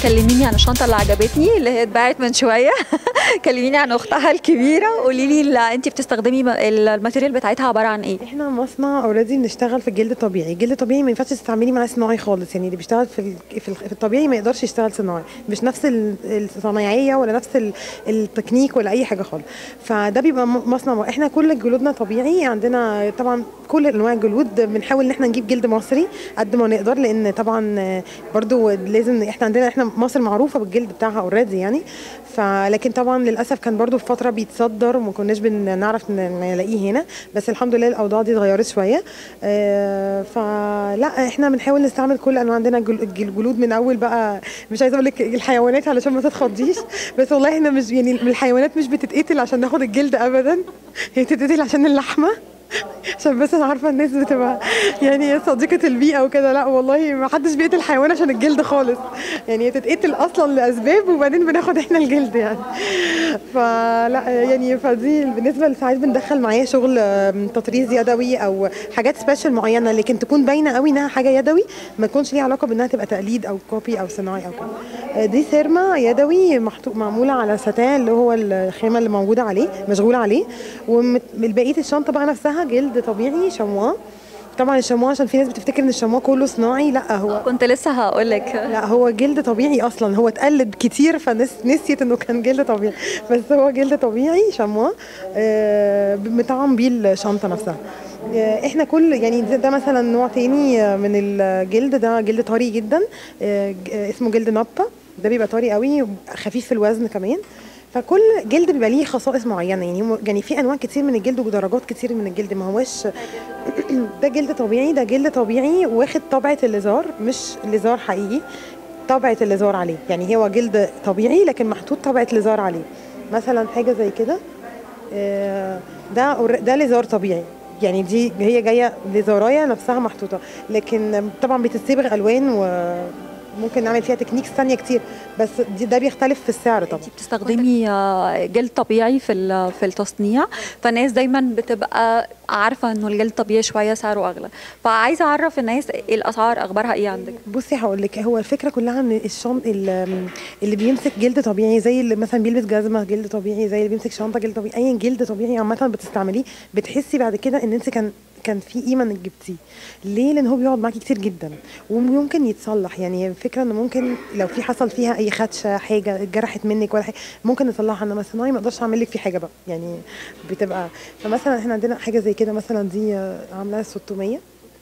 كلميني عن الشنطه اللي عجبتني اللي هي اتباعت من شويه كلميني عن اختها الكبيره قولي لي انت بتستخدمي م- الماتيريال بتاعتها عباره عن ايه احنا مصنع اوريدي بنشتغل في الجلد الطبيعي الجلد الطبيعي ما ينفعش تستعملي معاه صناعي خالص يعني اللي بيشتغل في ال- في ال- في الطبيعي ما يقدرش يشتغل صناعي مش نفس ال- الصنايعيه ولا نفس ال- التكنيك ولا اي حاجه خالص فده بيبقى م- مصنع احنا كل جلودنا طبيعي عندنا طبعا كل انواع الجلود بنحاول ان احنا نجيب جلد مصري قد ما نقدر لان طبعا آه، برضو لازم احنا عندنا احنا مصر معروفه بالجلد بتاعها اوريدي يعني فلكن طبعا للاسف كان برضو في فتره بيتصدر وما كناش بنعرف ن- نلاقيه هنا بس الحمد لله الاوضاع دي اتغيرت شويه آه، فلا احنا بنحاول نستعمل كل انواع عندنا جل- الجل- جلود من اول بقى مش عايزه اقول لك الحيوانات علشان ما تتخضيش بس والله احنا مش يعني من الحيوانات مش بتتقتل عشان ناخد الجلد ابدا هي بتتقتل عشان اللحمه عشان بس انا عارفه الناس بتبقى يعني صديقه البيئه وكده لا والله ما حدش بيقتل حيوان عشان الجلد خالص يعني هي تتقتل اصلا لاسباب وبعدين بناخد احنا الجلد يعني فلا يعني فدي بالنسبه لساعات بندخل معايا شغل آم، تطريز يدوي او حاجات سبيشال معينه لكن تكون باينه قوي انها حاجه يدوي ما تكونش ليها علاقه بانها تبقى تقليد او كوبي او صناعي او كده آه، دي سيرما يدوي محطوط معموله على ستان اللي هو الخامه اللي موجوده عليه مشغوله عليه وبقيه الشنطه بقى نفسها جلد طبيعي شمواه طبعا الشمواه عشان في ناس بتفتكر ان الشمواه كله صناعي لا هو كنت لسه هقول لك لا هو جلد طبيعي اصلا هو اتقلد كتير فالناس نسيت انه كان جلد طبيعي بس هو جلد طبيعي شمواه آه، مطعم بيه الشنطه نفسها آه، احنا كل يعني ده, ده مثلا نوع تاني آه، من الجلد ده جلد طري جدا آه، ج- آه، اسمه جلد نابا ده بيبقى طري قوي خفيف في الوزن كمان فكل جلد بيبقى ليه خصائص معينه يعني هم- يعني في انواع كتير من الجلد ودرجات كتير من الجلد ما هوش ده جلد طبيعي ده جلد طبيعي واخد طبعه الليزار مش ليزار حقيقي طبعه الليزار عليه يعني هو جلد طبيعي لكن محطوط طبعه ليزار عليه مثلا حاجه زي كده آه، ده أور- ده ليزار طبيعي يعني دي هي جايه ليزارايه نفسها محطوطه لكن طبعا بتستبغ الوان وممكن نعمل فيها تكنيكس ثانيه كتير بس دي ده بيختلف في السعر طبعا انت بتستخدمي آه، جلد طبيعي في ال- في التصنيع فالناس دايما بتبقى عارفه انه الجلد طبيعي شويه سعره اغلى فعايزه اعرف الناس إيه الاسعار اخبارها ايه عندك بصي هقول لك هو الفكره كلها ان الشنط ال- اللي بيمسك جلد طبيعي زي اللي مثلا بيلبس جزمه جلد طبيعي زي اللي بيمسك شنطه جلد طبيعي اي جلد طبيعي عامه بتستعمليه بتحسي بعد كده ان انت كان كان في قيمه انك جبتيه ليه لان هو بيقعد معاكي كتير جدا وممكن يتصلح يعني الفكره ان ممكن لو في حصل فيها اي خدشه حاجه اتجرحت منك ولا حاجه ممكن نصلحها انما الصناعي ما اقدرش اعمل لك فيه حاجه بقى يعني بتبقى فمثلا احنا عندنا حاجه زي كده مثلا دي آه، عاملاها 600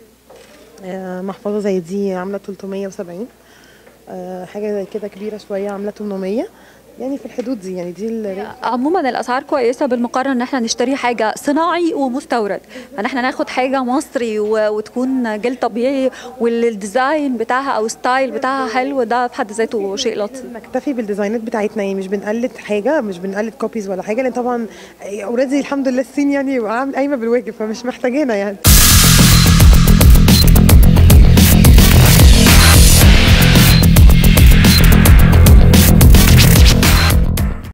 آه، محفظه زي دي عامله 370 آه، حاجه زي كده كبيره شويه عامله 800 يعني في الحدود دي يعني دي ال- عموما الاسعار كويسه بالمقارنه ان احنا نشتري حاجه صناعي ومستورد ان احنا ناخد حاجه مصري و- وتكون جلد طبيعي والديزاين بتاعها او ستايل بتاعها حلو ده في حد ذاته شيء لطيف نكتفي بالديزاينات بتاعتنا يعني مش بنقلد حاجه مش بنقلد كوبيز ولا حاجه لان طبعا اوريدي الحمد لله الصين يعني عامل قايمه بالواجب فمش محتاجينها يعني